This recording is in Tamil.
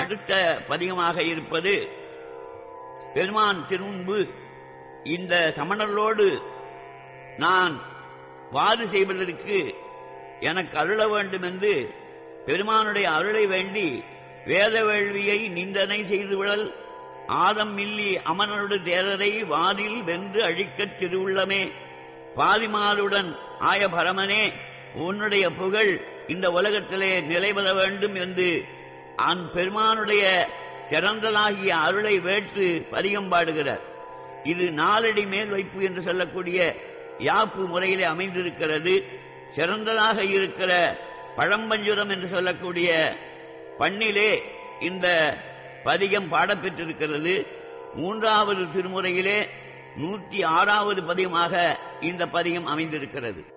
அடுத்த பதிகமாக இருப்பது பெருமான் திருமுன்பு இந்த சமணர்களோடு நான் வாது செய்வதற்கு எனக்கு அருள வேண்டும் என்று பெருமானுடைய அருளை வேண்டி வேத வேள்வியை நிந்தனை செய்துவிடல் ஆதம் மில்லி அமனோடு தேரரை வாதில் வென்று அழிக்கத் திருவுள்ளமே பாதிமாலுடன் ஆய பரமனே உன்னுடைய புகழ் இந்த உலகத்திலே நிலைபெற வேண்டும் என்று அந் பெருமானுடைய சிறந்ததாகிய அருளை வேற்று பதிகம் பாடுகிறார் இது நாலடி மேல் வைப்பு என்று சொல்லக்கூடிய யாப்பு முறையிலே அமைந்திருக்கிறது சிறந்ததாக இருக்கிற பழம்பஞ்சுரம் என்று சொல்லக்கூடிய பண்ணிலே இந்த பதிகம் பாடப்பெற்றிருக்கிறது மூன்றாவது திருமுறையிலே நூற்றி ஆறாவது பதிகமாக இந்த பதிகம் அமைந்திருக்கிறது